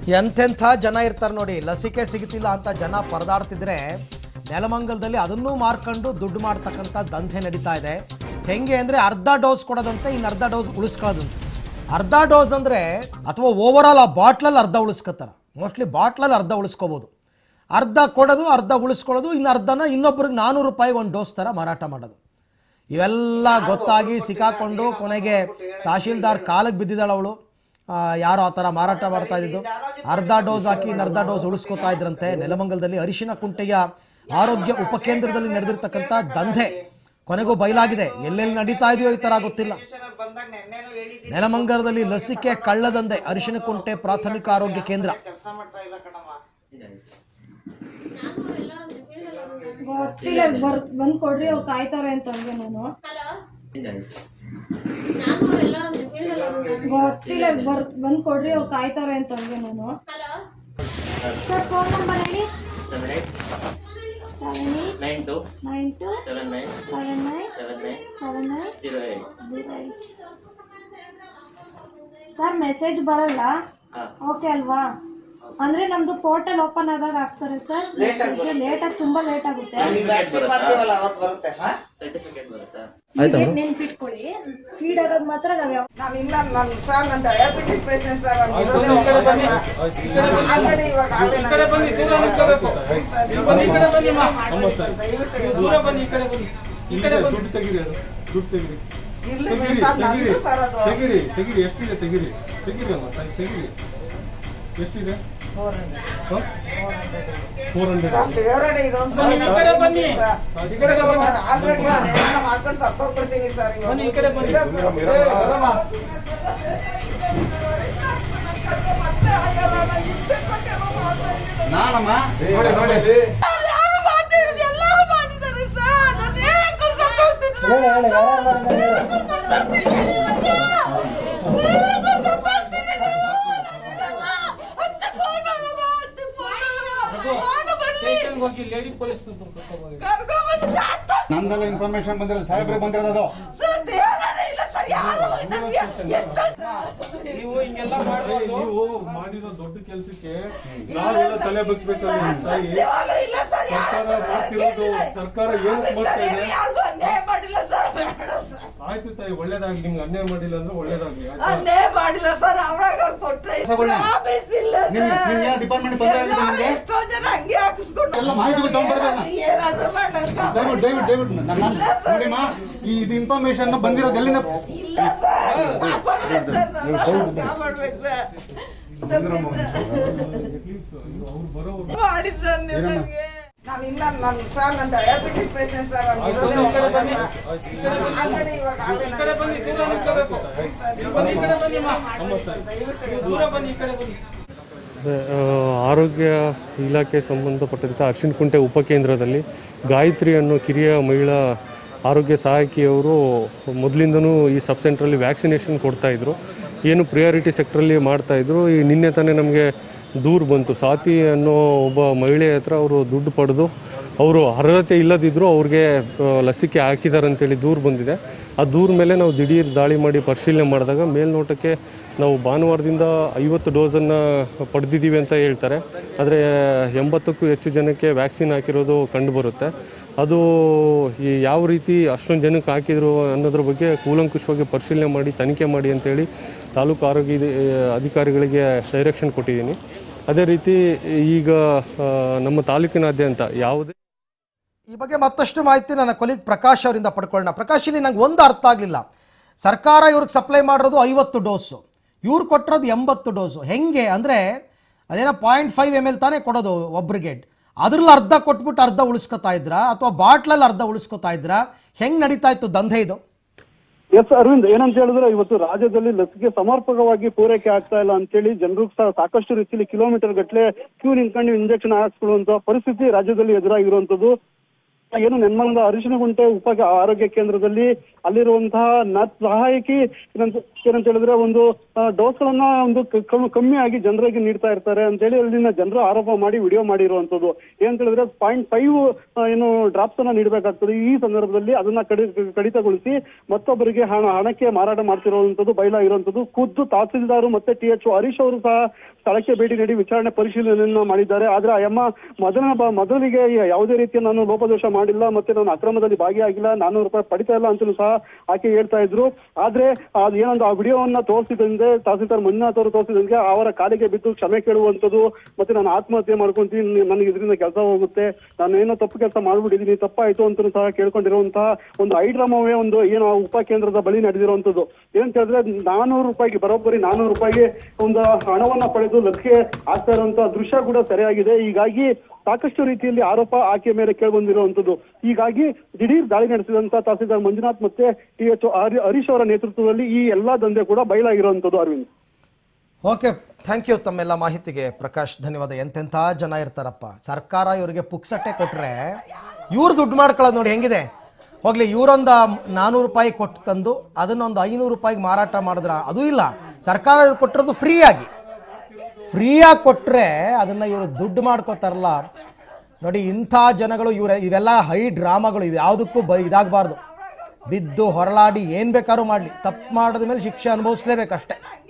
ಎಂತೆಂಥ ಜನ ಇರ್ತಾರೆ ನೋಡಿ ಲಸಿಕೆ ಸಿಗುತ್ತಿಲ್ಲ ಅಂತ ಜನ ಪರದಾಡ್ತಿದ್ರೆ ನೆಲಮಂಗಲದಲ್ಲಿ ಅದನ್ನೂ ಮಾರ್ಕೊಂಡು ದುಡ್ಡು ಮಾಡ್ತಕ್ಕಂಥ ದಂಧೆ ನಡೀತಾ ಇದೆ ಹೆಂಗೆ ಅಂದರೆ ಅರ್ಧ ಡೋಸ್ ಕೊಡೋದಂತೆ ಇನ್ನು ಅರ್ಧ ಡೋಸ್ ಉಳಿಸ್ಕೊಳ್ಳೋದಂತೆ ಅರ್ಧ ಡೋಸ್ ಅಂದರೆ ಅಥವಾ ಓವರಾಲ್ ಆ ಬಾಟ್ಲಲ್ಲಿ ಅರ್ಧ ಉಳಿಸ್ಕೊತಾರೆ ಮೋಸ್ಟ್ಲಿ ಬಾಟ್ಲಲ್ಲಿ ಅರ್ಧ ಉಳಿಸ್ಕೋಬೋದು ಅರ್ಧ ಕೊಡೋದು ಅರ್ಧ ಉಳಿಸ್ಕೊಳ್ಳೋದು ಇನ್ನು ಅರ್ಧನ ಇನ್ನೊಬ್ರಿಗೆ ನಾನ್ನೂರು ರೂಪಾಯಿಗೆ ಒಂದು ಡೋಸ್ ಥರ ಮಾರಾಟ ಮಾಡೋದು ಇವೆಲ್ಲ ಗೊತ್ತಾಗಿ ಸಿಕ್ಕಾಕೊಂಡು ಕೊನೆಗೆ ತಹಶೀಲ್ದಾರ್ ಕಾಲಿಗೆ ಬಿದ್ದಿದ್ದಾಳೆ ಅವಳು ಯಾರು ಆ ಥರ ಮಾರಾಟ ಮಾಡ್ತಾ ಇದ್ದಿದ್ದು ಅರ್ಧ ಡೋಸ್ ಹಾಕಿ ಇನ್ನು ಅರ್ಧ ಡೋಸ್ ಉಳಿಸ್ಕೊತಾ ಇದ್ರಂತೆ ನೆಲಮಂಗಲದಲ್ಲಿ ಅರಿಶಿನ ಕುಂಟೆಯ ಆರೋಗ್ಯ ಉಪಕೇಂದ್ರದಲ್ಲಿ ನಡೆದಿರ್ತಕ್ಕಂಥ ದಂಧೆ ಕೊನೆಗೂ ಬಯಲಾಗಿದೆ ಎಲ್ಲೆಲ್ಲಿ ನಡೀತಾ ಇದೆಯೋ ಈ ಥರ ಗೊತ್ತಿಲ್ಲ ಬಂದಾಗ ನೆನ್ನೆನೂ ಹೇಳಿದ್ದೀನಿ ನೆಲಮಂಗಲದಲ್ಲಿ ಲಸಿಕೆ ಕಳ್ಳದಂಧೆ ಅರಿಶಿನ ಕುಂಟೆ ಪ್ರಾಥಮಿಕ ಆರೋಗ್ಯ ಕೇಂದ್ರ ಕೆಲಸ ಮಾಡ್ತಾ ಇಲ್ಲ ಕಣಮ್ಮ ಗೊತ್ತಿಲ್ಲ ಬರ್ ಬಂದ್ ಕೊಡ್ರಿ ಅವ್ರು ಕಾಯ್ತಾವ್ರೆ ಅಂತ ಅಂದೆ ನಾನು ಗೊತ್ತಿಲ್ಲ ಬರ್ ಬಂದ್ ಕೊಡ್ರಿ ಅವ್ರು ಕಾಯ್ತಾವ್ರೆ ಅಂತ ಅಂದೆ ನಾನು ಸರ್ ಫೋನ್ ನಂಬರ್ ಹೇಳಿ seven eight seven eight nine two nine two seven nine seven nine seven nine seven nine zero eight. Zero eight sir message ಬರಲ್ಲ ಹಾ. ಓಕೆ ಅಲ್ವಾ ಅಂದ್ರೆ ನಮ್ದು ಪೋರ್ಟಲ್ ಓಪನ್ ಆದಾಗ ಆಗ್ತಾರೆ ಸರ್ ಮೆಸೇಜ್ ಲೇಟ್ ಆಗಿ ತುಂಬಾ ಲೇಟ್ ಆಗುತ್ತೆ ವ್ಯಾಕ್ಸಿನ್ ಮಾಡ್ತೀವಲ್ಲ ಅವತ್ತು ಬರುತ್ತೆ ಹಾ Certificate ಬರುತ್ತಾ ನೆನ್ಪಿಟ್ಕೊಳ್ಳಿ ಫೀಡ್ ಆಗೋದು ಮಾತ್ರ ನಾವ್ ಯಾವ ನಾನು ಇಲ್ಲ ನಾನು ಸರ್ ನನ್ನ ಡಯಾಬಿಟಿಸ್ ಪೇಷಂಟ್ ಸರ್ ಆಲ್ರೆಡಿ ಇವಾಗ ಆಗಲೇ ಈ ಕಡೆ ಬನ್ನಿ ದೂರ ನಿಂತ್ಕೋಬೇಕು ಬನ್ನಿ ಈ ಕಡೆ ಬನ್ನಿ ಅಮ್ಮ ನೀವು ದೂರ ಬನ್ನಿ ಈ ಕಡೆ ಬನ್ನಿ ಈ ಕಡೆ ಬನ್ನಿ ದುಡ್ಡು ತೆಗೀರಿ ಅದು ದುಡ್ಡು ತೆಗೀರಿ ಇರ್ಲಿ ತೆಗೀರಿ ಸರ್ ತೆಗೀರಿ ನಂದು ಸರ್ ಅದು ತೆಗೀರಿ ತೆಗೀರಿ ಎಷ್ಟಿದೆ ತೆಗೀರಿ ತೆಗೀರಿ ಅಮ್ಮ ತಾಯಿ ತೆಗೀರಿ ಎಷ್ಟಿದೆ ಫೋರ್ ಹಂಡ್ರೆಡ್ ಸರ್ ದೇವರಡೆ ಇದೊಂದು ಸರ್ ಬನ್ನಿ, ಈ ಕಡೆ ಬನ್ನಿ. ಸರ್, ಈ ಕಡೆ ಬನ್ನಿ ಸರ್ ಆಲ್ರೆಡಿ ನಾನು ಮಾಡ್ಕೊಂಡು ಸತ್ತೋಗ್ಬಿಡ್ತೀನಿ ಸರ್ ಇವಾಗ. ಬನ್ನಿ ಈ ಕಡೆ ಬನ್ನಿ ಏ, ಬರಮ್ಮ. ನಾನಮ್ಮ ನೋಡಿ ನೋಡಿ ಯಾರು ಮಾಡ್ತಿರೋದು? ಎಲ್ಲರೂ ಮಾಡಿದ್ದಾರೆ ಸರ್. ನಾನು ಹೇಳಕ್ಕೂ ಸತ್ತೋಗ್ತೀನಿ ಸರ್. ಹೇಳಿ ಹೇಳಿ ಯಾರು ಹಚ್ಚು ಫೋನ್ ಮಾಡಮ್ಮ, ಹಚ್ಚು ಫೋನ್ ಮಾಡಮ್ಮ. ಮಾಡು ಬನ್ನಿ. ಸ್ಟೇಷನ್ಗೆ ಹೋಗಿ ಲೇಡಿ ಪೊಲೀಸ್ ಕರ್ಕೊಂಡ್ಬನ್ನಿ ಕರ್ಕೊಂಡ್ಬಂದು ಸಾಕು. ನಂದೆಲ್ಲ ಇನ್ಫಾರ್ಮೇಶನ್ ಬಂದಿರೋದು ಸಾಹೇಬ್ರಿಗೆ ಬಂದಿರೋದು ಸರ್, ದೇವರಡೆ ಇಲ್ಲ ಸರ್. ಯಾರು ನನಗೆ ಎಷ್ಟೋ ನೀವು ಹಿಂಗೆಲ್ಲ ಏ, ಮಾಡ್ಬಾರ್ದು ನೀವು ಮಾಡಿರೋ ದೊಡ್ಡ ಕೆಲಸಕ್ಕೆ ನಾವೆಲ್ಲ ತಲೆ ಬಗ್ಸ್ಬೇಕಲ್ಲ ನಿಮ್ ತಾಯಿ ಸತ್ಯವಾಗ್ಲೂ ಇಲ್ಲ ಸರ್. ಯಾರು ಸರ್ಕಾರ ಮಾಡ್ತಿರೋದು ಸರ್ಕಾರ ಏನ್ ಮಾಡ್ತಾ ಇದೆ ಯಾರಿಗೂ ಅನ್ಯಾಯ ಮಾಡಿಲ್ಲ ಸರ್ ಬೇಡ ಸರ್. ಆಯ್ತು ತಾಯಿ ಒಳ್ಳೇದಾಗ್ಲಿ ನಿಮ್ಗೆ ಅನ್ಯಾಯ ಮಾಡಿಲ್ಲ ಅಂದ್ರೆ ಒಳ್ಳೇದಾಗ್ಲಿ ಆಯ್ತಾ ಅನ್ಯಾಯ ಮಾಡಿಲ್ಲ ಸರ್ ಅವ್ರಾಗ ಅವ್ರು ಕೊಟ್ರೆ ಆಫೀಸ್ ಇಲ್ಲ ನಿಮ್- ಸರ್. ನಿಮ್ ಯಾವ ಡಿಪಾರ್ಟ್ಮೆಂಟ್ ತೊಂದ್ರೆ ಆಗಿದೆ ಎಲ್ಲರೂ ನಿಮ್ಗೆ? ಎಷ್ಟೋ ಜನ ಹಂಗೆ ಹಾಕಿಸ್ಕೊಂಡು ಎಲ್ಲ ಮಾಹಿತಿ ತಗೊಂಡ್ಬರ್ಬೇಕು. ಏನಾದ್ರೂ ಮಾಡಿ ನನ್ ದಯವಿಟ್ಟು ದಯವಿಟ್ಟು ದಯವಿಟ್ಟು ನನ್ನ ನೋಡಿಮ್ಮ ಈ ಇದು ಇನ್ಫಾರ್ಮೇಶನ್ ಬಂದಿರೋದು ಎಲ್ಲಿಂದ ಇಲ್ಲ ಸರ್ ಕಾಪಾಡ್ಬೇಕು ಸರ್ ನಾನು. ಕಾಪಾಡ್ಬೇಕು ಸರ್ ಅವ್ರು ಬರೋರು ಮಾಡಿ ಸರ್ ನೀವು ನನಗೆ ನಾನು ಇಲ್ಲ ನಾನು ಸರ್ ನನ್ನ ಡಯಾಬಿಟಿಸ್ ಪೇಷಂಟ್ ಸರ್ ಬನ್ನಿ, ಈ ಕಡೆ ಬನ್ನಿ. ಆಲ್ರೆಡಿ ಇವಾಗ ಈ ಕಡೆ ಬನ್ನಿ ದೂರ ನಿಂತ್ಕೋಬೇಕು ನೀವು ಬನ್ನಿ ಈ ಕಡೆ ಬನ್ನಿ ಅಮ್ಮ ನೀವು ದೂರ ಬನ್ನಿ ಈ ಕಡೆ ಬನ್ನಿ ಆ, ಆರೋಗ್ಯ ಇಲಾಖೆ ಸಂಬಂಧಪಟ್ಟಂಥ ಅರ್ಶಿನ ಕುಂಟೆ ಉಪಕೇಂದ್ರದಲ್ಲಿ ಗಾಯತ್ರಿ ಅನ್ನೋ ಕಿರಿಯ ಮಹಿಳಾ ಆರೋಗ್ಯ ಸಹಾಯಕಿಯವರು ಮೊದಲಿಂದನೂ ಈ ಸಬ್ ಸೆಂಟ್ರಲ್ಲಿ ವ್ಯಾಕ್ಸಿನೇಷನ್ ಕೊಡ್ತಾಯಿದ್ರು ಏನು ಪ್ರಿಯಾರಿಟಿ ಸೆಕ್ಟ್ರಲ್ಲಿ ಮಾಡ್ತಾಯಿದ್ರು ಈ ನಿನ್ನೆ ತಾನೇ ನಮಗೆ ದೂರು ಬಂತು ಸಾತಿ ಅನ್ನೋ ಒಬ್ಬ ಮಹಿಳೆ ಹತ್ರ ಅವರು ದುಡ್ಡು ಪಡೆದು ಅವರು ಅರ್ಹತೆ ಇಲ್ಲದಿದ್ದರೂ ಅವ್ರಿಗೆ ಆ, ಲಸಿಕೆ ಹಾಕಿದ್ದಾರೆ ಅಂತೇಳಿ ದೂರು ಬಂದಿದೆ ಆ ದೂರ ಮೇಲೆ ನಾವು ದಿಢೀರ್ ದಾಳಿ ಮಾಡಿ ಪರಿಶೀಲನೆ ಮಾಡಿದಾಗ ಮೇಲ್ನೋಟಕ್ಕೆ ನಾವು ಭಾನುವಾರದಿಂದ ಐವತ್ತು ಡೋಸನ್ನು ಪಡೆದಿದ್ದೀವಿ ಅಂತ ಹೇಳ್ತಾರೆ ಆದರೆ ಎಂಬತ್ತಕ್ಕೂ ಹೆಚ್ಚು ಜನಕ್ಕೆ ವ್ಯಾಕ್ಸಿನ್ ಹಾಕಿರೋದು ಕಂಡುಬರುತ್ತೆ ಅದು ಈ ಯಾವ ರೀತಿ ಅಷ್ಟೊಂದು ಜನಕ್ಕೆ ಹಾಕಿದ್ರು ಅನ್ನೋದ್ರ ಬಗ್ಗೆ ಕೂಲಂಕುಷವಾಗಿ ಪರಿಶೀಲನೆ ಮಾಡಿ ತನಿಖೆ ಮಾಡಿ ಅಂತೇಳಿ ತಾಲೂಕು ಆರೋಗ್ಯ ಇದ- ಅಧಿಕಾರಿಗಳಿಗೆ ಡೈರೆಕ್ಷನ್ ಕೊಟ್ಟಿದ್ದೀನಿ ಅದೇ ರೀತಿ ಈಗ ಆ, ನಮ್ಮ ತಾಲೂಕಿನಾದ್ಯಂತ ಯಾವುದೇ ಈ ಬಗ್ಗೆ ಮತ್ತಷ್ಟು ಮಾಹಿತಿ ನನ್ನ ಕೊಲಿಗ್ ಪ್ರಕಾಶ್ ಅವರಿಂದ ಪಡ್ಕೊಳ್ಳೋಣ ಪ್ರಕಾಶ್ ಇಲ್ಲಿ ನಂಗೆ ಒಂದು ಅರ್ಥ ಆಗಲಿಲ್ಲ ಸರ್ಕಾರ ಇವ್ರಿಗೆ ಸಪ್ಲೈ ಮಾಡಿರೋದು ಐವತ್ತು ಡೋಸು ಇವ್ರು ಕೊಟ್ಟಿರೋದು ಎಂಬತ್ತು ಡೋಸು ಹೆಂಗೆ ಅಂದರೆ ಅದೇನೋ ಪಾಯಿಂಟ್ ಫೈವ್ ಎಮ್ ಎಲ್ ತಾನೇ ಕೊಡೋದು ಒಬ್ರಿಗೆ ಅದ್ರಲ್ಲಿ ಅರ್ಧ ಕೊಟ್ಬಿಟ್ಟು ಅರ್ಧ ಉಳಿಸ್ಕೊತಾ ಇದ್ರಾ ಅಥವಾ ಬಾಟ್ಲಲ್ಲಿ ಅರ್ಧ ಉಳಿಸ್ಕೊತಾ ಇದ್ರಾ ಹೆಂಗೆ ನಡೀತಾ ಇತ್ತು ದಂಧೆ ಇದು ಎಸ್ ಅರವಿಂದ್ ಏನಂತ ಹೇಳಿದ್ರೆ ಇವತ್ತು ರಾಜ್ಯದಲ್ಲಿ ಲಸಿಕೆ ಸಮರ್ಪಕವಾಗಿ ಪೂರೈಕೆ ಆಗ್ತಾ ಇಲ್ಲ ಅಂತೇಳಿ ಜನರು ಸಹ ಸಾಕಷ್ಟು ರೀತಿಯಲ್ಲಿ ಕಿಲೋಮೀಟರ್ ಗಟ್ಟಲೆ ಕ್ಯೂ ನಿಂತ್ಕೊಂಡು ಇಂಜೆಕ್ಷನ್ ಹಾಕ್ಸ್ಕೊಳ್ಳುವಂತ ಪರಿಸ್ಥಿತಿ ರಾಜ್ಯದಲ್ಲಿ ಎದುರಾಗಿರುವಂತದ್ದು ಏನು ನೆನ್ಮಂಗಲ ಅರಿಶಿನಗುಂಟೆ ಉಪ ಆರೋಗ್ಯ ಕೇಂದ್ರದಲ್ಲಿ ಅಲ್ಲಿರುವಂತಹ ನರ್ಸ್ ಸಹಾಯಕಿ ಏನಂತ ಏನಂತ ಹೇಳಿದ್ರೆ ಒಂದು ಡೋಸ್ ಗಳನ್ನ ಒಂದು ಕ- ಕಮ್ಮಿ- ಕಮ್ಮಿ ಆಗಿ ಜನರಿಗೆ ನೀಡ್ತಾ ಇರ್ತಾರೆ ಅಂತೇಳಿ ಅಲ್ಲಿನ ಜನರು ಆರೋಪ ಮಾಡಿ ವಿಡಿಯೋ ಮಾಡಿರುವಂತದ್ದು ಏನಂತ ಹೇಳಿದ್ರೆ ಪಾಯಿಂಟ್ ಫೈವ್ ಏನು ಡ್ರಾಪ್ಸ್ ಅನ್ನ ನೀಡಬೇಕಾಗ್ತದೆ ಈ ಸಂದರ್ಭದಲ್ಲಿ ಅದನ್ನ ಕಡಿ ಕಡಿತಗೊಳಿಸಿ ಮತ್ತೊಬ್ಬರಿಗೆ ಹಣ ಹಣಕ್ಕೆ ಮಾರಾಟ ಮಾಡ್ತಿರುವಂತದ್ದು ಬಯಲಾಗಿರುವಂತದ್ದು ಖುದ್ದು ತಹಸೀಲ್ದಾರ್ ಮತ್ತೆ ಟಿ ಎಚ್ ಹರೀಶ್ ಅವರು ಸಹ ಸ್ಥಳಕ್ಕೆ ಭೇಟಿ ನೀಡಿ ವಿಚಾರಣೆ ಪರಿಶೀಲನೆಯನ್ನ ಮಾಡಿದ್ದಾರೆ ಆದ್ರೆ ಆ ಅಮ್ಮ ಮೊದಲ ಬ- ಮೊದಲಿಗೆ ಯಾವುದೇ ರೀತಿಯ ನಾನು ಲೋಪದೋಷ ಮಾಡಿಲ್ಲ ಮತ್ತೆ ನಾನು ಅಕ್ರಮದಲ್ಲಿ ಭಾಗಿಯಾಗಿಲ್ಲ ನಾನ್ನೂರು ರೂಪಾಯಿ ಪಡಿತಾ ಇಲ್ಲ ಅಂತಲೂ ಸಹ ಆಕೆ ಹೇಳ್ತಾ ಇದ್ರು ಆದ್ರೆ ಅದು ಏನೊಂದು ಆ ವಿಡಿಯೋವನ್ನ ತೋರಿಸಿದಂತೆ ತಹಸೀಲ್ದಾರ್ ಮಂಜುನಾಥ್ ಅವರು ತೋರಿಸಿದಂಗೆ ಅವರ ಕಾಲಿಗೆ ಬಿದ್ದು ಕ್ಷಮೆ ಕೇಳುವಂಥದ್ದು ಮತ್ತೆ ನಾನು ಆತ್ಮಹತ್ಯೆ ಮಾಡ್ಕೊಂತೀನಿ ನನಗೆ ಇದರಿಂದ ಕೆಲಸ ಹೋಗುತ್ತೆ ನಾನು ಏನೋ ತಪ್ಪು ಕೆಲಸ ಮಾಡ್ಬಿಟ್ಟಿದ್ದೀನಿ ತಪ್ಪಾಯ್ತು ಅಂತಲೂ ಸಹ ಕೇಳ್ಕೊಂಡಿರುವಂತಹ ಒಂದು ಐಡ್ರಾಮವೇ ಒಂದು ಏನು ಆ ಉಪಕೇಂದ್ರದ ಬಳಿ ನಡೆದಿರುವಂತದ್ದು ಏನಂತ ಹೇಳಿದ್ರೆ ನಾನೂರು ರೂಪಾಯಿಗೆ ಬರೋಬ್ಬರಿ ನಾನೂರು ರೂಪಾಯಿಗೆ ಒಂದು ಹಣವನ್ನ ಪಡೆದು ಲಕ್ಷೆ ಆಗ್ತಾ ಇರುವಂತಹ ದೃಶ್ಯ ಕೂಡ ಸರಿಯಾಗಿದೆ ಹೀಗಾಗಿ ಸಾಕಷ್ಟು ರೀತಿಯಲ್ಲಿ ಆರೋಪ ಆಕೆ ಮೇಲೆ ಕೇಳಿಬಂದಿರುವಂತದ್ದು ಹೀಗಾಗಿ ದಿಢೀರ್ ದಾಳಿ ನಡೆಸಿದಂತ ತಹಸೀಲ್ದಾರ್ ಮಂಜುನಾಥ್ ಮತ್ತೆ ಟಿ ಎಚ್ ಹರೀಶ್ ಅವರ ನೇತೃತ್ವದಲ್ಲಿ ಈ ಎಲ್ಲಾ ದಂಧೆ ಕೂಡ ಬಯಲಾಗಿರುವಂತದ್ದು ಅರವಿಂದ್ ಓಕೆ ಥ್ಯಾಂಕ್ ಯು ತಮ್ಮೆಲ್ಲ ಮಾಹಿತಿಗೆ ಪ್ರಕಾಶ್ ಧನ್ಯವಾದ ಎಂತೆಂಥ ಜನ ಇರ್ತಾರಪ್ಪ ಸರ್ಕಾರ ಇವರಿಗೆ ಪುಕ್ಸಟ್ಟೆ ಕೊಟ್ಟರೆ ಇವ್ರು ದುಡ್ಡು ಮಾಡ್ಕೊಳ್ಳೋದು ನೋಡಿ ಹೆಂಗಿದೆ ಹೋಗ್ಲಿ ಇವರೊಂದು ನಾನ್ನೂರು ರೂಪಾಯಿ ಕೊಟ್ಟು ತಂದು ಅದನ್ನೊಂದು ಐನೂರು ರೂಪಾಯಿಗೆ ಮಾರಾಟ ಮಾಡಿದ್ರ ಅದು ಇಲ್ಲ ಸರ್ಕಾರ ಇವ್ರು ಕೊಟ್ಟಿರೋದು ಫ್ರೀಯಾಗಿ ಫ್ರೀಯಾಗಿ ಕೊಟ್ಟರೆ ಅದನ್ನು ಇವರು ದುಡ್ಡು ಮಾಡ್ಕೋತಾರಲ್ಲ ನೋಡಿ ಇಂಥ ಜನಗಳು ಇವ್ರ ಇವೆಲ್ಲ ಹೈ ಡ್ರಾಮಾಗಳು ಇವು ಯಾವುದಕ್ಕೂ ಬ ಇದಾಗಬಾರ್ದು ಬಿದ್ದು ಹೊರಳಾಡಿ ಏನು ಬೇಕಾದ್ರೂ ಮಾಡಲಿ ತಪ್ಪು ಮಾಡಿದ ಮೇಲೆ ಶಿಕ್ಷೆ ಅನುಭವಿಸ್ಲೇಬೇಕಷ್ಟೇ